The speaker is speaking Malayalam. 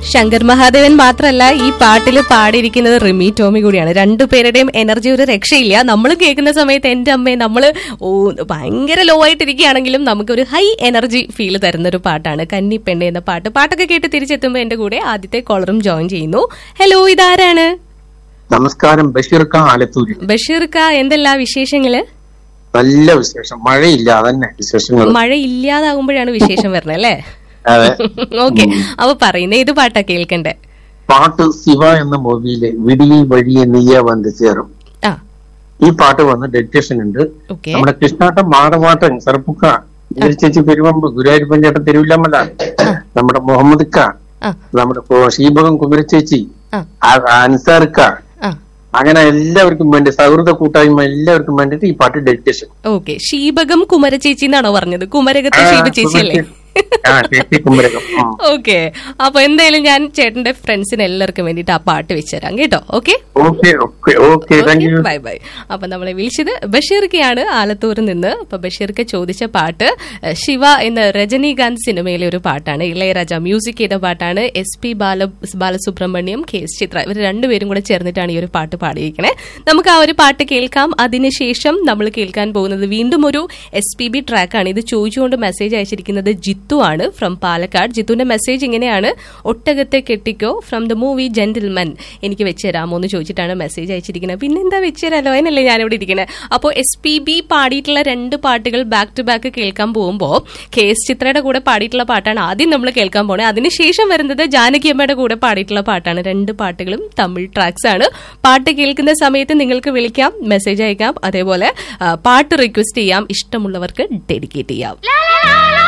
ശങ്കർ മഹാദേവൻ മാത്രമല്ല ഈ പാട്ടിൽ പാടിയിരിക്കുന്നത് റിമി ടോമി കൂടിയാണ് രണ്ടുപേരുടെയും എനർജി ഒരു രക്ഷയില്ല നമ്മൾ കേൾക്കുന്ന സമയത്ത് എന്റെ അമ്മയെ നമ്മൾ ഓ ഭയങ്കര ലോ ആയിട്ടിരിക്കുകയാണെങ്കിലും നമുക്കൊരു ഹൈ എനർജി ഫീൽ തരുന്ന ഒരു പാട്ടാണ് കന്നി പെണ്ണെ എന്ന പാട്ട് പാട്ടൊക്കെ കേട്ട് തിരിച്ചെത്തുമ്പോൾ എന്റെ കൂടെ ആദ്യത്തെ കോളറും ജോയിൻ ചെയ്യുന്നു ഹലോ ഇതാരാണ് നമസ്കാരം ബഷീർ ഖാൻ ആലത്തൂര് ബഷീർക്ക എന്തെല്ലാ വിശേഷങ്ങള് നല്ല വിശേഷം മഴയില്ല അതന്നെ വിശേഷങ്ങൾ മഴ ഇല്ലാതാകുമ്പോഴാണ് വിശേഷം വരുന്നത് അല്ലേ അതെ ഓക്കെ അപ്പൊ പറയുന്ന ഏത് പാട്ടാ കേൾക്കണ്ടേ പാട്ട് ശിവ എന്ന മൂവിയിലെ വിടിയിൽ വഴിയെ നീയ വന്ന് ചേരും ആ ഈ പാട്ട് വന്ന് ഡെഡിക്കേഷൻ ഉണ്ട് ഓക്കെ നമ്മുടെ കൃഷ്ണാട്ടം മാടമാട്ടൻ ചെറുപ്പുക്ക ചേച്ചി പെരുവമ്പ് ഗുരുവായൂരപ്പൻ ചേട്ടൻ തിരുവില്ലമ്മല നമ്മുടെ മുഹമ്മദ് ഖാ ആ നമ്മുടെ കോ- ഷീബകം കുമരച്ചേച്ചി ആ അൻസാർ ഖാ ആ അങ്ങനെ എല്ലാവർക്കും വേണ്ടി സൗഹൃദ കൂട്ടായ്മ എല്ലാവർക്കും വേണ്ടിയിട്ട് ഈ പാട്ട് ഡെഡിക്കേഷൻ ഓക്കെ ഷീബകം കുമരചേച്ചി എന്നാണോ പറഞ്ഞത് കുമരകത്തെ ഷീബ ചേച്ചി അല്ലേ ആ ചേച്ചി കുമരകം ഉം. ഓക്കെ അപ്പൊ എന്തായാലും ഞാൻ ചേട്ടന്റെ ഫ്രണ്ട്സിന് എല്ലാവർക്കും വേണ്ടിട്ട് ആ പാട്ട് വെച്ചുതരാം കേട്ടോ okay okay okay okay thank you bye bye അപ്പൊ നമ്മളെ വിളിച്ചത് ബഷീർക്കയാണ് ആലത്തൂരിൽ നിന്ന് അപ്പൊ ബഷീർക്ക് ചോദിച്ച പാട്ട് ഏഹ്, ശിവ എന്ന രജനീകാന്ത് സിനിമയിലെ ഒരു പാട്ടാണ് ഇളയരാജ മ്യൂസിക് ചെയ്ത പാട്ടാണ് S P Bala Balasubrahmanyam K S Chithra ഇവർ രണ്ടുപേരും കൂടെ ചേർന്നിട്ടാണ് ഈ ഒരു പാട്ട് പാടിയിരിക്കണേ നമുക്ക് ആ ഒരു പാട്ട് കേൾക്കാം അതിനുശേഷം നമ്മൾ കേൾക്കാൻ പോകുന്നത് വീണ്ടും ഒരു എസ് പി ബി ട്രാക്കാണ് ഇത് ചോദിച്ചുകൊണ്ട് മെസ്സേജ് അയച്ചിരിക്കുന്നത് ജിത്തു ആണ് ഫ്രം പാലക്കാട് ജിത്തുവിന്റെ മെസ്സേജ് ഇങ്ങനെയാണ് ഒട്ടകത്തെ കെട്ടിക്കോ ഫ്രം ദ മൂവി ജെന്റിൽമൻ എനിക്ക് വെച്ച് തരാമോ എന്ന് ചോദിച്ചിട്ടാണ് മെസ്സേജ് അയച്ചിരിക്കുന്നത് പിന്നെന്താ വെച്ച് തരാലോ അതിനല്ലേ ഞാനിവിടെ ഇരിക്കുന്നത് അപ്പോൾ എസ് പി ബി പാടിയിട്ടുള്ള രണ്ട് പാട്ടുകൾ ബാക്ക് ടു ബാക്ക് കേൾക്കാൻ പോകുമ്പോൾ കെ എസ് ചിത്രയുടെ കൂടെ പാടിയിട്ടുള്ള പാട്ടാണ് ആദ്യം നമ്മൾ കേൾക്കാൻ പോണേ അതിനുശേഷം വരുന്നത് ജാനകി അമ്മയുടെ കൂടെ പാടിയിട്ടുള്ള പാട്ടാണ് രണ്ട് പാട്ടുകളും തമിഴ് ട്രാക്സ് ആണ് പാട്ട് കേൾക്കുന്ന സമയത്ത് നിങ്ങൾക്ക് വിളിക്കാം മെസ്സേജ് അയക്കാം അതേപോലെ ആ, പാട്ട് റിക്വസ്റ്റ് ചെയ്യാം ഇഷ്ടമുള്ളവർക്ക് ഡെഡിക്കേറ്റ് ചെയ്യാം